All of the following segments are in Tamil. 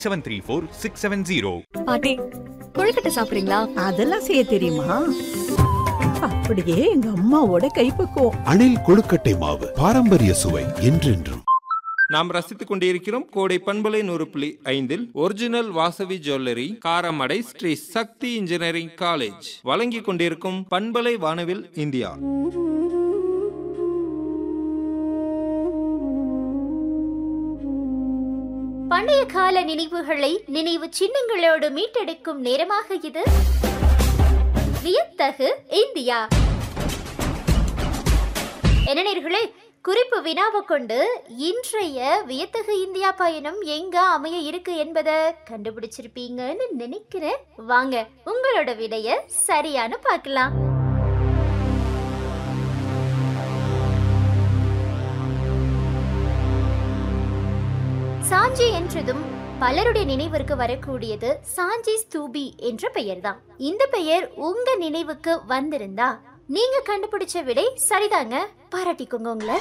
seven three four six seven zero பாட்டி கொழுக்கட்டை சாப்பிடுறீங்களா அதெல்லாம் செய்ய தெரியுமா அப்படியே எங்க அம்மாவோட கைப்பக்குவம் அணில் கொழுக்கட்டை மாவு பாரம்பரிய சுவை என்றென்றும் நாம் ரசித்துக் கொண்டிருக்கிறோம் கோடை பண்பலை நூறு புள்ளி ஐந்தில் original Vasavi jewellery Karamadai Sri Sakthi engineering college வழங்கிக் கொண்டிருக்கும் பண்பலை வானவில் இந்தியா பண்டைய கால நினைவுகளை நினைவு சின்னங்களோடு மீட்டெடுக்கும் நேரமாக இது வியத்தகு இந்தியா என்ன நேர்களே குறிப்பு வினாவை கொண்டு இன்றைய வியத்தகு இந்தியா பயணம் எங்க அமைய இருக்கு என்பதை கண்டுபிடிச்சிருப்பீங்கன்னு நினைக்கிறேன் வாங்க உங்களோட விடைய சரியான பார்க்கலாம் சாஞ்சி என்றதும் பலருடைய நினைவிற்கு வரக்கூடியது சாஞ்சி ஸ்தூபி என்ற பெயர்தான் இந்த பெயர் உங்க நினைவுக்கு வந்திருந்தா நீங்க கண்டுபிடிச்ச விடை சரிதாங்க பாராட்டிக்கோங்க உங்களை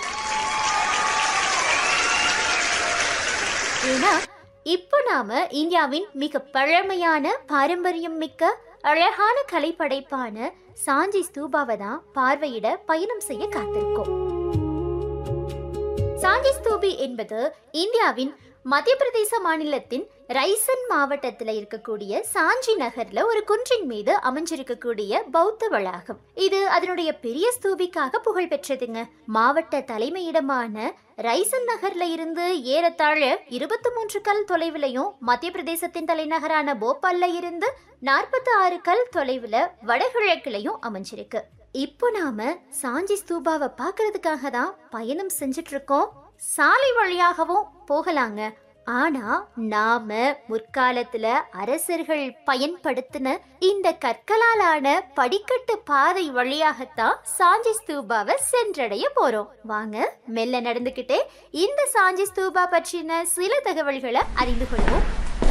ஏன்னா இப்போ நாம இந்தியாவின் மிக பழமையான பாரம்பரியம் மிக்க அழகான கலைப்படைப்பான சாஞ்சி ஸ்தூபாவை தான் பார்வையிட பயணம் செய்ய காத்திருக்கோம் சாஞ்சி ஸ்தூபி என்பது இந்தியாவின் மத்திய பிரதேச மாநிலத்தின் ரைசன் மாவட்டத்தில் இருக்கக்கூடிய சாஞ்சி நகர்ல ஒரு குன்றின் மீது அமைஞ்சிருக்கக்கூடிய பௌத்த வளாகம் இது அதனுடைய பெரிய ஸ்தூபிக்காக புகழ் பெற்றதுங்க மாவட்ட தலைமையிடமான ரைசன் நகர்ல இருந்து ஏறத்தாழ இருபத்தி மூன்று கல் தொலைவிலையும் மத்திய பிரதேசத்தின் தலைநகரான போபால்ல இருந்து நாற்பத்தி ஆறு கல் தொலைவுல வடகிழக்குலையும் அமைஞ்சிருக்கு இப்போ நாம சாஞ்சி ஸ்தூபாவை பார்க்கறதுக்காக தான் பயணம் செஞ்சுட்டு இருக்கோம் சாலை வழியாகவும் போகலாங்க ஆனா நாம முற்காலத்துல அரசர்கள் பயன்படுத்தின இந்த கற்களாலான படிக்கட்டு பாதை வழியாகத்தான் சாஞ்சி ஸ்தூபாவை சென்றடைய போறோம் வாங்க மெல்ல நடந்துகிட்டே இந்த சாஞ்சி ஸ்தூபா பற்றின சில தகவல்களை அறிந்து கொள்வோம்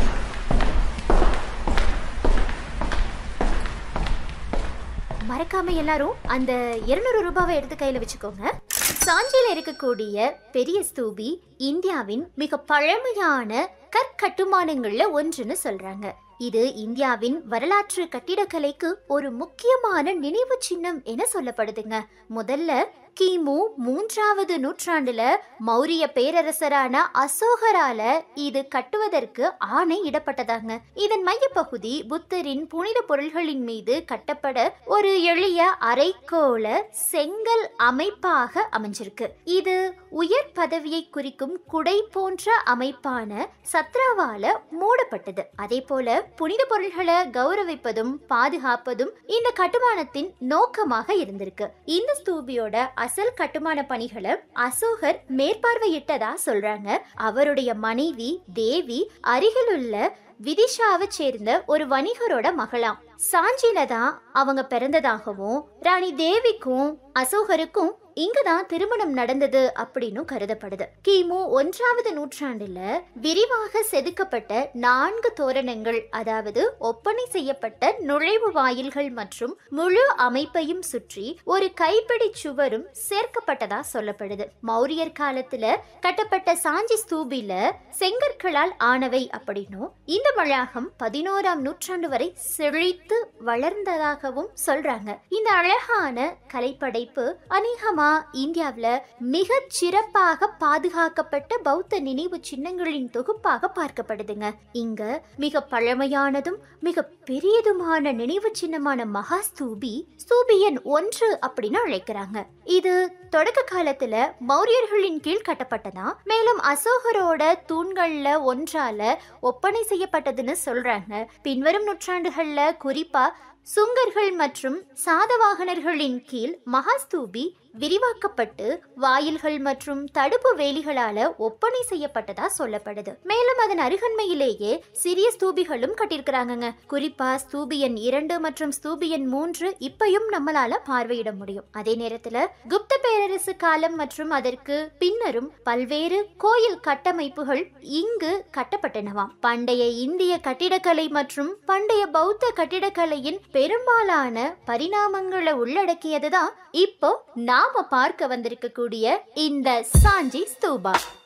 மறக்காம எல்லாரும் அந்த இருநூறு ரூபாவை எடுத்து கையில வச்சுக்கோங்க சாஞ்சியில இருக்கக்கூடிய பெரிய ஸ்தூபி இந்தியாவின் மிக பழமையான கற்கட்டுமானங்கள்ல ஒன்றுன்னு சொல்றாங்க இது இந்தியாவின் வரலாற்று கட்டிடக்கலைக்கு ஒரு முக்கியமான நினைவு சின்னம் என சொல்லப்படுதுங்க முதல்ல கிமு மூன்றாவது நூற்றாண்டுல மௌரிய பேரரசரான அசோகரால இது கட்டுவதற்கு ஆணை இடப்பட்டதாங்க இதன் மையப்பகுதி புத்தரின் புனித பொருள்களின் மீது கட்டப்பட ஒரு எளிய அரைக்கோள செங்கல் அமைப்பாக அமைஞ்சிருக்கு இது உயர் பதவியை குறிக்கும் குடை போன்ற அமைப்பான சத்ராவால மூடப்பட்டது அதே போல புனித பொருள்களை கௌரவிப்பதும் பாதுகாப்பதும் இந்த கட்டுமானத்தின் நோக்கமாக இருந்திருக்கு இந்த ஸ்தூபியோட அசல் கட்டுமான பணிகளை அசோகர் மேற்பார்வையிட்டதா சொல்றாங்க அவருடைய மனைவி தேவி அருகிலுள்ள விதிஷாவை சேர்ந்த ஒரு வணிகரோட மகளாம் சாஞ்சில தான் அவங்க பிறந்ததாகவும் ராணி தேவிக்கும் அசோகருக்கும் இங்குதான் திருமணம் நடந்தது அப்படின்னு கருதப்படுது கிமு ஒன்றாவது நூற்றாண்டுல விரிவாக செதுக்கப்பட்ட நான்கு தோரணங்கள் அதாவது ஒப்பனை செய்யப்பட்ட நுழைவு வாயில்கள் மற்றும் முழு அமைப்பையும் சுற்றி ஒரு கைப்பிடி சுவரும் சேர்க்கப்பட்டதா சொல்லப்படுது மௌரியர் காலத்துல கட்டப்பட்ட சாஞ்சி ஸ்தூபில செங்கற்களால் ஆனவை அப்படின்னும் இந்த வளாகம் பதினோராம் நூற்றாண்டு வரை செழித்து வளர்ந்ததாகவும் சொல்றாங்க இந்த அழகான கலைப்படைப்பு அநேகமா இந்தியாவுல மிக சிறப்பாக பாதுகாக்கப்பட்ட பௌத்த நினைவு சின்னங்களின் தொகுப்பாக பார்க்கப்படுதுங்க இங்க மிக பழமையானதும் மிக பெரியதுமான நினைவு சின்னமான மகா ஸ்தூபி ஸ்தூபியன் ஒன்று அப்படின்னு அழைக்கிறாங்க இது தொடக்க காலத்துல மௌரியர்களின் கீழ் கட்டப்பட்டதா மேலும் அசோகரோட தூண்கள்ல ஒன்றால ஒப்பனை செய்யப்பட்டதுன்னு சொல்றாங்க பின்வரும் நூற்றாண்டுகள்ல குறிப்பா சுங்கர்கள் மற்றும் சாதவாகனர்களின் கீழ் மகாஸ்தூபி விரிவாக்கப்பட்டு வாயில்கள் மற்றும் தடுப்பு வேலிகளால ஒப்பனை செய்யப்பட்டதா சொல்லப்படுது மேலும் அதன் அருகன்மையிலேயே சிறிய ஸ்தூபிகளும் கட்டியிருக்கிறாங்கங்க குறிப்பா ஸ்தூபியன் இரண்டு மற்றும் ஸ்தூபியன் மூன்று இப்பயும் நம்மளால பார்வையிட முடியும் அதே நேரத்துல குப்த பேரரசு காலம் மற்றும் அதற்கு பின்னரும் பல்வேறு கோயில் கட்டமைப்புகள் இங்கு கட்டப்பட்டனவாம் பண்டைய இந்திய கட்டிடக்கலை மற்றும் பண்டைய பௌத்த கட்டிடக்கலையின் பெரும்பாலான பரிணாமங்களை உள்ளடக்கியதுதான் இப்போ நாம பார்க்க வந்திருக்கக்கூடிய இந்த சாஞ்சி ஸ்தூபா